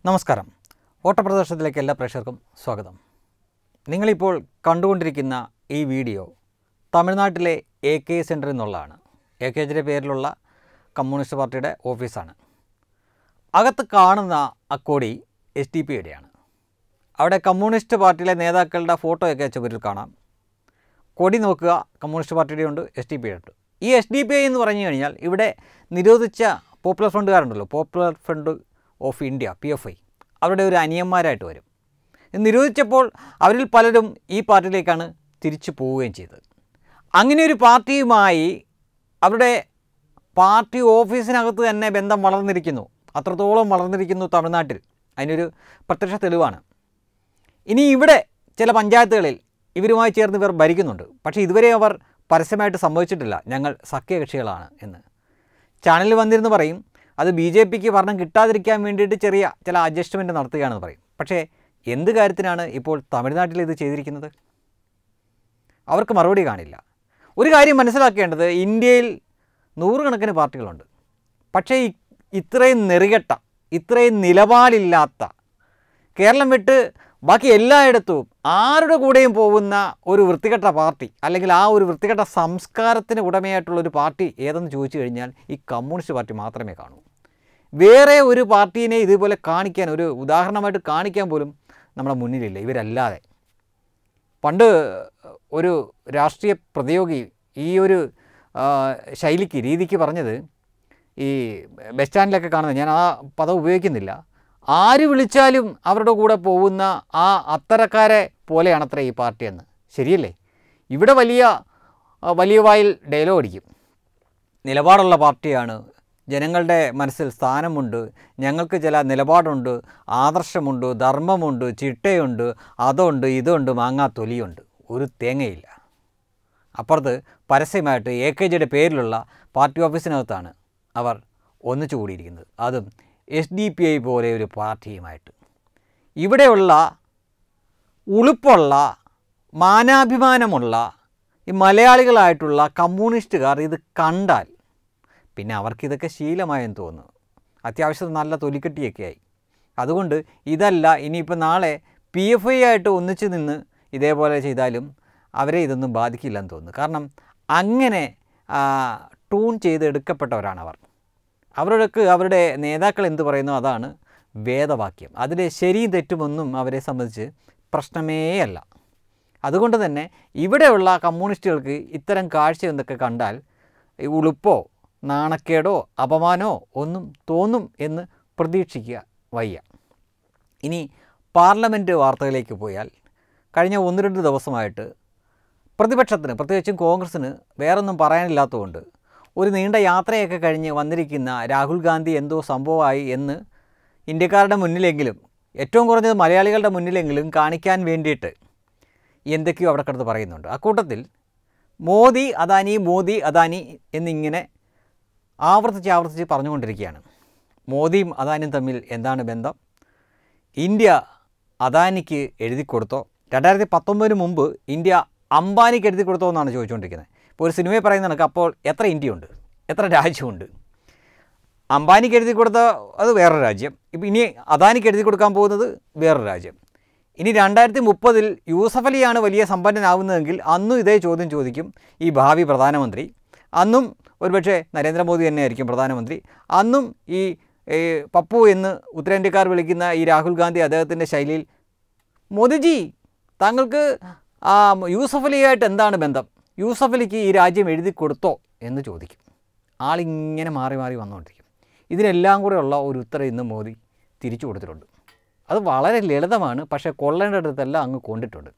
നമസ്കാരം ഓട്ടപ്രദർശനത്തിലേക്ക് എല്ലാ പ്രേക്ഷകർക്കും സ്വാഗതം നിങ്ങളിപ്പോൾ കണ്ടുകൊണ്ടിരിക്കുന്ന ഈ വീഡിയോ തമിഴ്നാട്ടിലെ എ കെ സെൻറ്ററിൽ നിന്നുള്ളതാണ് എ കെ എച്ചിൻ്റെ പേരിലുള്ള കമ്മ്യൂണിസ്റ്റ് പാർട്ടിയുടെ ഓഫീസാണ് അകത്ത് കാണുന്ന അക്കോടി എസ് ഡി പി യുടെയാണ് അവിടെ കമ്മ്യൂണിസ്റ്റ് പാർട്ടിയിലെ നേതാക്കളുടെ ഫോട്ടോയൊക്കെ ചുവരിൽ കാണാം കൊടി നോക്കുക കമ്മ്യൂണിസ്റ്റ് പാർട്ടിയുടെ ഉണ്ട് എസ് ഡി പി ഉണ്ട് ഈ എസ് ഡി പി ഐ എന്ന് പറഞ്ഞു കഴിഞ്ഞാൽ ഇവിടെ നിരോധിച്ച പോപ്പുലർ ഫ്രണ്ടുകാരുണ്ടല്ലോ popular front of India P F I അവരുടെ ഒരു അനിയന്മാരായിട്ട് വരും ഇത് നിരോധിച്ചപ്പോൾ അവരിൽ പലരും ഈ പാർട്ടിയിലേക്കാണ് തിരിച്ചു പോവുകയും ചെയ്തത് അങ്ങനെ ഒരു പാർട്ടിയുമായി അവരുടെ പാർട്ടി ഓഫീസിനകത്ത് തന്നെ ബന്ധം വളർന്നിരിക്കുന്നു അത്രത്തോളം വളർന്നിരിക്കുന്നു തമിഴ്നാട്ടിൽ അതിനൊരു പ്രത്യക്ഷ തെളിവാണ് ഇനി ഇവിടെ ചില പഞ്ചായത്തുകളിൽ ഇവരുമായി ചേർന്ന് ഇവർ ഭരിക്കുന്നുണ്ട് പക്ഷേ ഇതുവരെ അവർ പരസ്യമായിട്ട് സമ്മതിച്ചിട്ടില്ല ഞങ്ങൾ സഖ്യകക്ഷികളാണ് എന്ന് ചാനലിൽ വന്നിരുന്ന് പറയും അത് ബി ജെ പിക്ക് ഭരണം കിട്ടാതിരിക്കാൻ വേണ്ടിയിട്ട് ചെറിയ ചില അഡ്ജസ്റ്റ്മെൻറ്റ് നടത്തുകയാണെന്ന് പറയും പക്ഷേ എന്ത് കാര്യത്തിനാണ് ഇപ്പോൾ തമിഴ്നാട്ടിൽ ഇത് ചെയ്തിരിക്കുന്നത് അവർക്ക് മറുപടി കാണില്ല ഒരു കാര്യം മനസ്സിലാക്കേണ്ടത് ഇന്ത്യയിൽ നൂറുകണക്കിന് പാർട്ടികളുണ്ട് പക്ഷേ ഈ ഇത്രയും നെറികെട്ട ഇത്രയും നിലപാടില്ലാത്ത കേരളം വിട്ട് ബാക്കി എല്ലായിടത്തും ആരുടെ കൂടെയും പോകുന്ന ഒരു വൃത്തികെട്ട പാർട്ടി അല്ലെങ്കിൽ ആ ഒരു വൃത്തികെട്ട സംസ്കാരത്തിന് ഉടമയായിട്ടുള്ള ഒരു പാർട്ടി ഏതെന്ന് ചോദിച്ചു കഴിഞ്ഞാൽ ഈ കമ്മ്യൂണിസ്റ്റ് പാർട്ടി മാത്രമേ കാണൂ വേറെ ഒരു പാർട്ടീനെ ഇതുപോലെ കാണിക്കാൻ ഒരു ഉദാഹരണമായിട്ട് കാണിക്കാൻ പോലും നമ്മുടെ മുന്നിലില്ല ഇവരല്ലാതെ പണ്ട് ഒരു രാഷ്ട്രീയ പ്രതിയോഗി ഈ ഒരു ആ, ശൈലിക്ക് രീതിക്ക് പറഞ്ഞത് ഈ ബസ് സ്റ്റാൻഡിലൊക്കെ കാണുന്നത് ഞാൻ ആ പദം ഉപയോഗിക്കുന്നില്ല ആര് വിളിച്ചാലും അവരുടെ കൂടെ പോകുന്ന ആ അത്തരക്കാരെ പോലെയാണത്ര ഈ പാർട്ടിയെന്ന് ശരിയല്ലേ ഇവിടെ വലിയ ആ, വലിയ വായിൽ ഡയലോഗ് അടിക്കും നിലപാടുള്ള പാർട്ടിയാണ് ജനങ്ങളുടെ മനസ്സിൽ സ്ഥാനമുണ്ട് ഞങ്ങൾക്ക് ചില നിലപാടുണ്ട് ആദർശമുണ്ട് ധർമ്മമുണ്ട് ചിട്ടയുണ്ട് അതുണ്ട് ഇതുണ്ട് മാങ്ങാത്തൊലിയുണ്ട് ഒരു തേങ്ങയില്ല അപ്പുറത്ത് പരസ്യമായിട്ട് എ കെ ജിയുടെ പേരിലുള്ള പാർട്ടി ഓഫീസിനകത്താണ് അവർ ഒന്നിച്ചു കൂടിയിരിക്കുന്നത് അതും എസ് ഡി പി ഐ പോലെ ഒരു പാർട്ടിയുമായിട്ട് ഇവിടെയുള്ള ഉളുപ്പുള്ള മാനാഭിമാനമുള്ള ഈ മലയാളികളായിട്ടുള്ള കമ്മ്യൂണിസ്റ്റുകാർ ഇത് കണ്ടാൽ പിന്നെ അവർക്കിതൊക്കെ ശീലമായെന്ന് തോന്നുന്നു അത്യാവശ്യം നല്ല തൊലിക്കെട്ടിയൊക്കെയായി അതുകൊണ്ട് ഇതല്ല ഇനിയിപ്പോൾ നാളെ പി എഫ് ഐ ആയിട്ട് ഒന്നിച്ച് നിന്ന് ഇതേപോലെ ചെയ്താലും അവരെ ഇതൊന്നും ബാധിക്കില്ലെന്ന് തോന്നുന്നു കാരണം അങ്ങനെ ആ, ട്യൂൺ ചെയ്ത് എടുക്കപ്പെട്ടവരാണ് അവർ അവർക്ക് അവരുടെ നേതാക്കൾ എന്ത് പറയുന്നു അതാണ് വേദവാക്യം അതിലെ ശരിയും തെറ്റുമൊന്നും അവരെ സംബന്ധിച്ച് പ്രശ്നമേ അല്ല അതുകൊണ്ട് തന്നെ ഇവിടെയുള്ള കമ്മ്യൂണിസ്റ്റുകൾക്ക് ഇത്തരം കാഴ്ച എന്തൊക്കെ കണ്ടാൽ ഈ ഉളുപ്പോ നാണക്കേടോ അപമാനമോ ഒന്നും തോന്നും എന്ന് പ്രതീക്ഷിക്കുക വയ്യ ഇനി പാർലമെൻറ്റ് വാർത്തകളിലേക്ക് പോയാൽ കഴിഞ്ഞ ഒന്ന് രണ്ട് ദിവസമായിട്ട് പ്രതിപക്ഷത്തിന് പ്രത്യേകിച്ചും കോൺഗ്രസ്സിന് വേറൊന്നും പറയാനില്ലാത്തതുകൊണ്ട് ഒരു നീണ്ട യാത്രയൊക്കെ കഴിഞ്ഞ് വന്നിരിക്കുന്ന രാഹുൽ ഗാന്ധി എന്തോ സംഭവമായി എന്ന് ഇന്ത്യക്കാരുടെ മുന്നിലെങ്കിലും ഏറ്റവും കുറഞ്ഞത് മലയാളികളുടെ മുന്നിലെങ്കിലും കാണിക്കാൻ വേണ്ടിയിട്ട് എന്തൊക്കെയോ അവിടെ കിടന്ന് പറയുന്നുണ്ട് അക്കൂട്ടത്തിൽ മോദി അദാനി മോദി അദാനി എന്നിങ്ങനെ ആവർത്തിച്ച് ആവർത്തിച്ച് പറഞ്ഞുകൊണ്ടിരിക്കുകയാണ് മോദിയും അദാനിയും തമ്മിൽ എന്താണ് ബന്ധം ഇന്ത്യ അദാനിക്ക് എഴുതി കൊടുത്തോ രണ്ടായിരത്തി പത്തൊമ്പതിന് മുമ്പ് ഇന്ത്യ അംബാനിക്ക് എഴുതി കൊടുത്തോ എന്നാണ് ചോദിച്ചുകൊണ്ടിരിക്കുന്നത് ഇപ്പോൾ ഒരു സിനിമയിൽ പറയുന്ന കണക്ക് അപ്പോൾ എത്ര ഇന്ത്യയുണ്ട് എത്ര രാജ്യമുണ്ട് അംബാനിക്ക് എഴുതി കൊടുത്ത അത് വേറൊരു രാജ്യം ഇപ്പം ഇനി അദാനിക്ക് എഴുതി കൊടുക്കാൻ പോകുന്നത് വേറൊരു രാജ്യം ഇനി രണ്ടായിരത്തി മുപ്പതിൽ യൂസഫ് അലിയാണ് വലിയ സമ്പന്നനാവുന്നതെങ്കിൽ അന്നും ഇതേ ചോദ്യം ചോദിക്കും ഈ ഭാവി പ്രധാനമന്ത്രി അന്നും ഒരുപക്ഷെ നരേന്ദ്രമോദി തന്നെയായിരിക്കും പ്രധാനമന്ത്രി അന്നും ഈ ഏ, പപ്പു എന്ന് ഉത്തരേന്ത്യക്കാർ വിളിക്കുന്ന ഈ രാഹുൽ ഗാന്ധി അദ്ദേഹത്തിൻ്റെ ശൈലിയിൽ മോദിജി താങ്കൾക്ക് ആ യൂസഫ് അലിയായിട്ട് എന്താണ് ബന്ധം യൂസഫ് അലിക്ക് ഈ രാജ്യം എഴുതി കൊടുത്തോ എന്ന് ചോദിക്കും ആളിങ്ങനെ മാറി മാറി വന്നുകൊണ്ടിരിക്കും ഇതിനെല്ലാം കൂടെ ഉള്ള ഒരു ഉത്തരം ഇന്ന് മോദി തിരിച്ചു കൊടുത്തിട്ടുണ്ട് അത് വളരെ ലളിതമാണ് പക്ഷേ കൊള്ളേണ്ടടുത്തെല്ലാം അങ്ങ് കൊണ്ടിട്ടുണ്ട്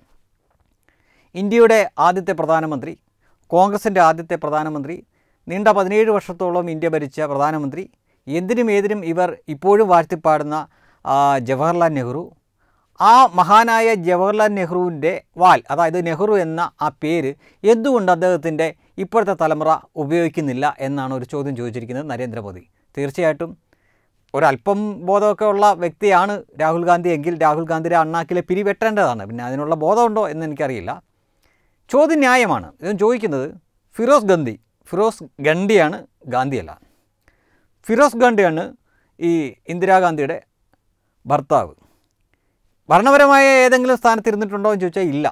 ഇന്ത്യയുടെ ആദ്യത്തെ പ്രധാനമന്ത്രി കോൺഗ്രസിൻ്റെ ആദ്യത്തെ പ്രധാനമന്ത്രി നീണ്ട പതിനേഴ് വർഷത്തോളം ഇന്ത്യ ഭരിച്ച പ്രധാനമന്ത്രി എന്തിനും ഏതിനും ഇവർ ഇപ്പോഴും വാഴ്ത്തിപ്പാടുന്ന ആ, ജവഹർലാൽ നെഹ്റു ആ മഹാനായ ജവഹർലാൽ നെഹ്റുവിൻ്റെ വാൽ അതായത് നെഹ്റു എന്ന ആ പേര് എന്തുകൊണ്ട് അദ്ദേഹത്തിൻ്റെ ഇപ്പോഴത്തെ തലമുറ ഉപയോഗിക്കുന്നില്ല എന്നാണ് ഒരു ചോദ്യം ചോദിച്ചിരിക്കുന്നത് നരേന്ദ്രമോദി തീർച്ചയായിട്ടും ഒരല്പം ബോധമൊക്കെ ഉള്ള വ്യക്തിയാണ് രാഹുൽ ഗാന്ധി എങ്കിൽ രാഹുൽ ഗാന്ധിയുടെ അണ്ണാക്കിലെ പിരി വെട്ടേണ്ടതാണ് പിന്നെ അതിനുള്ള ബോധമുണ്ടോ എന്ന് എനിക്കറിയില്ല ചോദ്യം ന്യായമാണ് ഇത് ചോദിക്കുന്നത് ഫിറോസ് ഗാന്ധി ഫിറോസ് ഗണ്ഡിയാണ് ഗാന്ധിയല്ല ഫിറോസ് ഗാന്ധിയാണ് ഈ ഇന്ദിരാഗാന്ധിയുടെ ഭർത്താവ് ഭരണപരമായ ഏതെങ്കിലും സ്ഥാനത്ത് ഇരുന്നിട്ടുണ്ടോ എന്ന് ചോദിച്ചാൽ ഇല്ല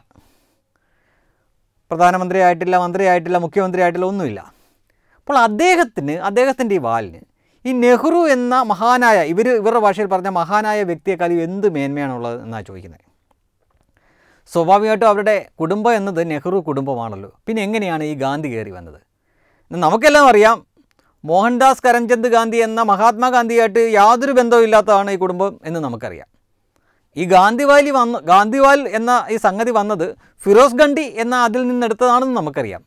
പ്രധാനമന്ത്രിയായിട്ടില്ല മന്ത്രിയായിട്ടില്ല മുഖ്യമന്ത്രിയായിട്ടില്ല ഒന്നുമില്ല അപ്പോൾ അദ്ദേഹത്തിന് അദ്ദേഹത്തിൻ്റെ ഈ വാലിന് ഈ നെഹ്റു എന്ന മഹാനായ ഇവർ ഇവരുടെ ഭാഷയിൽ പറഞ്ഞ മഹാനായ വ്യക്തിയെക്കാളും എന്ത് മേന്മയാണുള്ളത് എന്നാണ് ചോദിക്കുന്നത് സ്വാഭാവികമായിട്ടും അവരുടെ കുടുംബം എന്നത് നെഹ്റു കുടുംബമാണല്ലോ പിന്നെ എങ്ങനെയാണ് ഈ ഗാന്ധി കയറി വന്നത് നമുക്കെല്ലാം അറിയാം മോഹൻദാസ് കരംചന്ദ് ഗാന്ധി എന്ന മഹാത്മാഗാന്ധിയായിട്ട് യാതൊരു ബന്ധവും ഇല്ലാത്തതാണ് ഈ കുടുംബം എന്ന് നമുക്കറിയാം ഈ ഗാന്ധിവാലി വന്ന് ഗാന്ധിവാൽ എന്ന ഈ സംഗതി വന്നത് ഫിറോസ് ഗണ്ഡി എന്ന അതിൽ നിന്നെടുത്തതാണെന്ന് നമുക്കറിയാം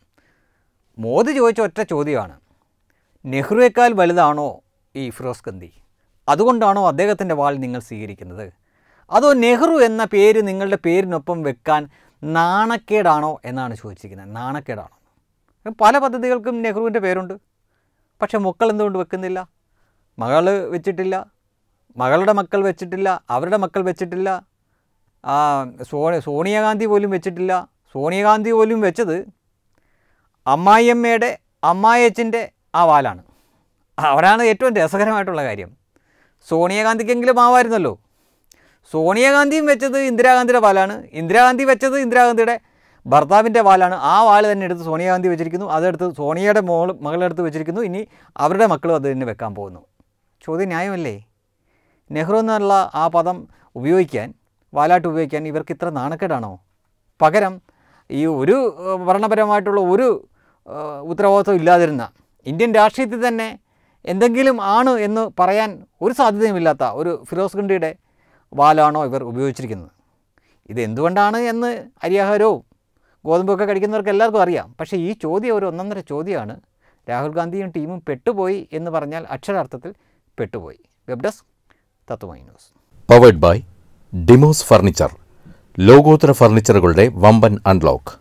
മോദി ചോദിച്ച ഒറ്റ ചോദ്യമാണ് നെഹ്റുവേക്കാൾ വലുതാണോ ഈ ഫിറോസ് ഗന്ധി അതുകൊണ്ടാണോ അദ്ദേഹത്തിൻ്റെ വാൾ നിങ്ങൾ സ്വീകരിക്കുന്നത് അതോ നെഹ്റു എന്ന പേര് നിങ്ങളുടെ പേരിനൊപ്പം വെക്കാൻ നാണക്കേടാണോ എന്നാണ് ചോദിച്ചിരിക്കുന്നത് നാണക്കേടാണോ പല പദ്ധതികൾക്കും നെഹ്റുവിൻ്റെ പേരുണ്ട് പക്ഷേ മക്കൾ എന്തുകൊണ്ട് വെക്കുന്നില്ല മകൾ വെച്ചിട്ടില്ല മകളുടെ മക്കൾ വെച്ചിട്ടില്ല അവരുടെ മക്കൾ വെച്ചിട്ടില്ല ആ, സോ സോണിയാഗാന്ധി പോലും വെച്ചിട്ടില്ല സോണിയാഗാന്ധി പോലും വെച്ചത് അമ്മായിയമ്മയുടെ അമ്മായച്ചൻ്റെ ആ വാലാണ് അവരാണ് ഏറ്റവും രസകരമായിട്ടുള്ള കാര്യം സോണിയാഗാന്ധിക്കെങ്കിലും ആവായിരുന്നല്ലോ സോണിയാഗാന്ധിയും വെച്ചത് ഇന്ദിരാഗാന്ധിയുടെ വാലാണ് ഇന്ദിരാഗാന്ധി വെച്ചത് ഇന്ദിരാഗാന്ധിയുടെ ഭർത്താവിൻ്റെ വാലാണ് ആ വാല് തന്നെ എടുത്ത് സോണിയാഗാന്ധി വെച്ചിരിക്കുന്നു അതെടുത്ത് സോണിയയുടെ മോൾ മകളെടുത്ത് വെച്ചിരിക്കുന്നു ഇനി അവരുടെ മക്കളും അത് തന്നെ വെക്കാൻ പോകുന്നു ചോദ്യം ന്യായമല്ലേ നെഹ്റു എന്നുള്ള ആ പദം ഉപയോഗിക്കാൻ വാലാട്ട് ഉപയോഗിക്കാൻ ഇവർക്ക് ഇത്ര നാണക്കേടാണോ പകരം ഈ ഒരു ഏഹ്, ഭരണപരമായിട്ടുള്ള ഒരു ഏഹ്, ഉത്തരവാദിത്വം ഇല്ലാതിരുന്ന ഇന്ത്യൻ രാഷ്ട്രീയത്തിൽ തന്നെ എന്തെങ്കിലും ആണ് എന്ന് പറയാൻ ഒരു സാധ്യതയുമില്ലാത്ത ഒരു ഫിറോസ് ഗണ്ഡിയുടെ വാലാണോ ഇവർ ഉപയോഗിച്ചിരിക്കുന്നത് ഇത് എന്തുകൊണ്ടാണ് എന്ന് അരിയാഹാരവും ഗോതമ്പൊക്കെ കഴിക്കുന്നവർക്ക് എല്ലാവർക്കും അറിയാം പക്ഷേ ഈ ചോദ്യം ഒരു ഒന്നൊന്നര ചോദ്യമാണ് രാഹുൽ ഗാന്ധിയും ടീമും പെട്ടുപോയി എന്ന് പറഞ്ഞാൽ അക്ഷരാർത്ഥത്തിൽ പെട്ടുപോയി web desk Tattvamayi news powered by Dimos furniture ലോകോത്തര ഫർണിച്ചറുകളുടെ വമ്പൻ അൺലോക്ക്